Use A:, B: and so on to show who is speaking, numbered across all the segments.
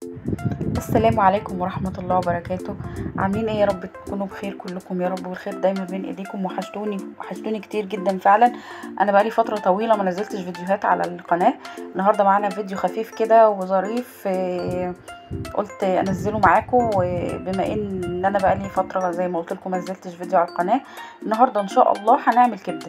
A: السلام عليكم ورحمة الله وبركاته عاملين ايه يا رب تكونوا بخير كلكم يا رب والخير دايما بين ايديكم وحشتوني وحشتوني كتير جدا فعلا انا بقالي فترة طويلة ما نزلتش فيديوهات على القناة النهاردة معانا فيديو خفيف كده وظريف آه، قلت انزله معاكم بما ان انا بقالي فترة زي ما قلت لكم ما نزلتش فيديو على القناة النهاردة ان شاء الله هنعمل كبدة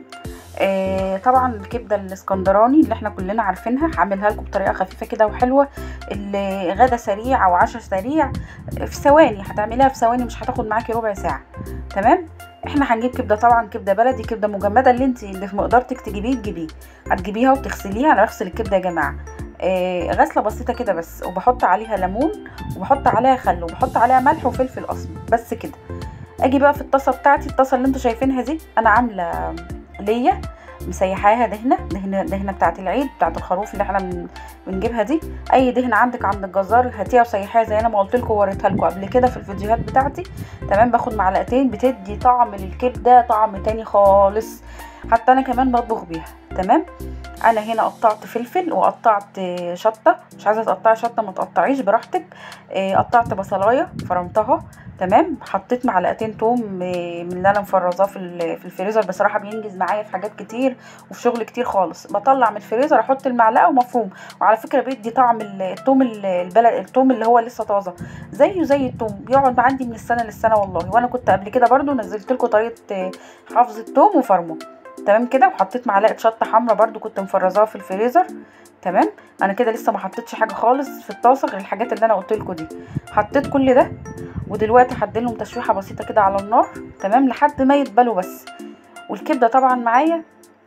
A: آه طبعا الكبده الاسكندراني اللي احنا كلنا عارفينها هعملها لكم بطريقه خفيفه كده وحلوه اللي غدا سريع او عشاء سريع في ثواني هتعمليها في ثواني مش هتاخد معاكي ربع ساعه تمام احنا هنجيب كبده طبعا كبده بلدي كبده مجمده اللي انت اللي في مقدرتك تجيبيه تجيبيه هتجيبيها وتغسليها انا بغسل الكبده يا جماعه آه غسله بسيطه كده بس وبحط عليها ليمون وبحط عليها خل وبحط عليها ملح وفلفل اسمر بس كده اجي بقى في الطاسه بتاعتي الطاسه اللي انتوا شايفينها دي انا عامله ليا مسيحاها دهنه دهنه دهنه بتاعه العيد بتاعه الخروف اللي احنا بنجيبها دي اي دهنه عندك عند الجزار هاتيها وسيحيها زي انا ما قلت لكم ووريتها لكم قبل كده في الفيديوهات بتاعتي تمام باخد معلقتين بتدي طعم للكبده طعم تاني خالص حتى انا كمان بطبخ بيها تمام انا هنا قطعت فلفل وقطعت شطه مش عايزه تقطعي شطه ما تقطعيش براحتك قطعت بصلايه فرمتها تمام حطيت معلقتين توم من اللي انا مفرزاه في في الفريزر بصراحه بينجز معايا في حاجات كتير وفي شغل كتير خالص بطلع من الفريزر احط المعلقه ومفروم وعلى فكره بيدي طعم التوم البلد التوم اللي هو لسه طازه زيه زي التوم بيقعد عندي من السنه للسنه والله وانا كنت قبل كده برده نزلت لكم طريقه حفظ التوم وفرمه تمام كده وحطيت معلقه شطه حمراء برده كنت مفرزاها في الفريزر تمام انا كده لسه ما حطيتش حاجه خالص في الطاسه غير الحاجات اللي انا قلت لكم دي حطيت كل ده ودلوقتي هديلهم تشويحه بسيطه كده على النار تمام لحد ما يتبلوا بس والكبده طبعا معايا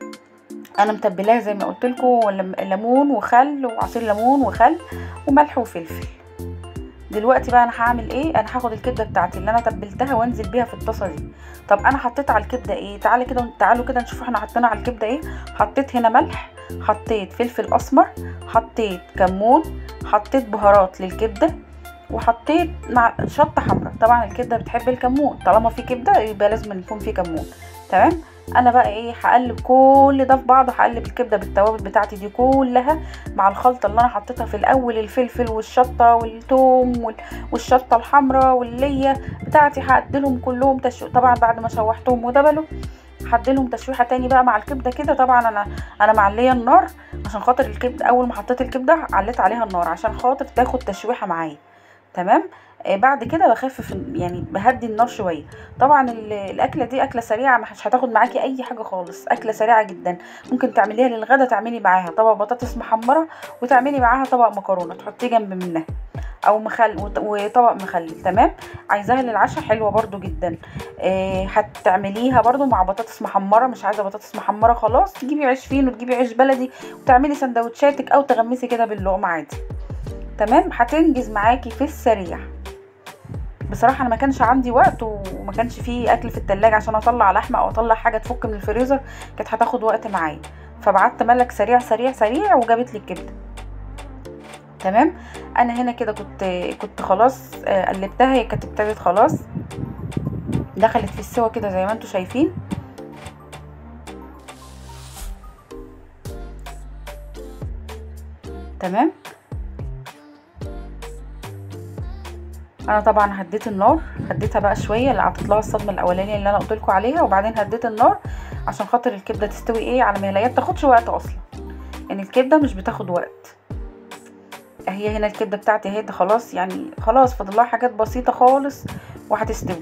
A: انا متبلاها زي ما قلت لكم ليمون وخل وعصير ليمون وخل وملح وفلفل دلوقتي بقى انا هعمل ايه انا هاخد الكبده بتاعتي اللي انا تبلتها وانزل بيها في الطاسه دي طب انا حطيت على الكبده ايه تعالى كده تعالوا كده نشوف احنا حطينا على الكبده ايه حطيت هنا ملح حطيت فلفل اسمر حطيت كمون حطيت بهارات للكبده وحطيت مع شطه حمراء طبعا الكبده بتحب الكمون طالما في كبده يبقى لازم يكون في كمون تمام انا بقى ايه هقلب كل ده في بعضه هقلب الكبده بالتوابل بتاعتي دي كلها مع الخلطه اللي انا حطيتها في الاول الفلفل والشطه والثوم والشطه الحمراء والليه بتاعتي هديلهم كلهم تشو طبعا بعد ما شوحتهم ودبلوا هديلهم تشويحه تاني بقى مع الكبده كده طبعا انا انا معليه النار عشان خاطر الكبده اول ما حطيت الكبده عليت عليها النار عشان خاطر تاخد تشويحه معايا تمام آه بعد كده بخفف يعني بهدي النار شويه طبعا الاكله دي اكله سريعه مش هتاخد معاكي اي حاجه خالص اكله سريعه جدا ممكن تعمليها للغدا تعملي معاها طبق بطاطس محمره وتعملي معاها طبق مكرونه تحطيه جنب منها او مخل وطبق مخلل تمام عايزاها للعشاء حلوه برده جدا آه هتعمليها برده مع بطاطس محمره مش عايزه بطاطس محمره خلاص تجيبي عيش فين وتجيبي عيش بلدي وتعملي سندوتشاتك او تغمسي كده باللقمه عادي تمام هتنجز معاكي في السريع بصراحه انا ما كانش عندي وقت وما كانش فيه اكل في التلاجة عشان اطلع لحمه او اطلع حاجه تفك من الفريزر كانت هتاخد وقت معايا فبعت ملك سريع سريع سريع وجابت لي الكبده تمام انا هنا كده كنت كنت خلاص قلبتها هي كانت ابتدت خلاص دخلت في السوا كده زي ما انتم شايفين تمام انا طبعا هديت النار هديتها بقى شويه اللي هتطلع الصدمه الاولانيه اللي انا قلت لكم عليها وبعدين هديت النار عشان خاطر الكبده تستوي ايه على ما هي تاخدش وقت اصلا يعني الكبده مش بتاخد وقت هي هنا الكبده بتاعتي اهي خلاص يعني خلاص فاضل لها حاجات بسيطه خالص وهتستوي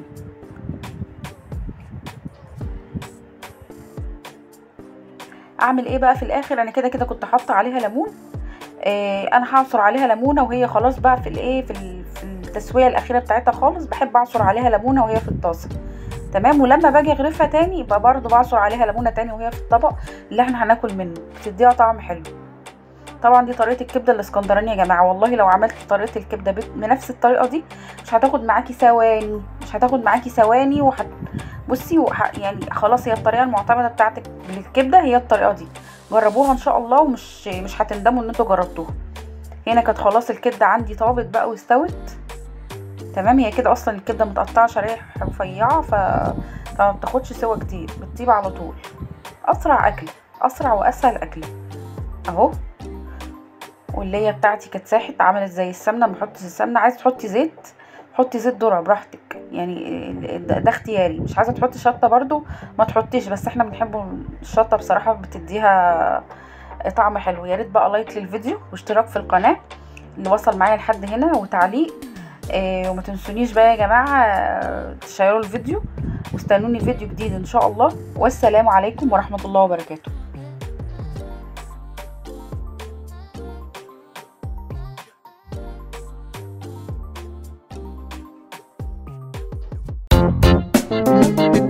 A: اعمل ايه بقى في الاخر انا كده كده كنت حاطه عليها ليمون آه انا هعصر عليها ليمونه وهي خلاص بقى في الايه في, في التسويه الاخيره بتاعتها خالص بحب اعصر عليها ليمونه وهي في الطاسه تمام ولما باجي اغرفها تاني يبقى برضو بعصر عليها ليمونه تاني وهي في الطبق اللي احنا هناكل منه بتديها طعم حلو طبعا دي طريقه الكبده الاسكندراني يا جماعه والله لو عملت طريقه الكبده بنفس الطريقه دي مش هتاخد معاكي ثواني مش هتاخد معاكي ثواني وحت بصي وح... يعني خلاص هي الطريقه المعتمده بتاعتك للكبده هي الطريقه دي جربوها ان شاء الله ومش مش هتندموا ان انتوا جربتوها هنا كانت خلاص الكبده عندي طابت بقى واستوت تمام هي كده اصلا الكبده متقطعه شرايح رفيعه ف... فما بتاخدش سوا كتير بتطيب على طول اسرع اكله اسرع واسهل اكله اهو والليه بتاعتي كانت ساحت عملت زي السمنه ما احطش السمنه عايزه تحطي زيت حطي زيت ذره براحتك يعني ده ده اختياري مش عايزه تحطي شطه برضو ما تحطيش بس احنا بنحب الشطه بصراحه بتديها طعم حلو يا ريت بقى لايك للفيديو واشتراك في القناه اللي وصل معايا لحد هنا وتعليق آه وما تنسونيش بقى يا جماعه آه، تشيروا الفيديو واستنوني فيديو جديد ان شاء الله والسلام عليكم ورحمه الله وبركاته
B: Thank you.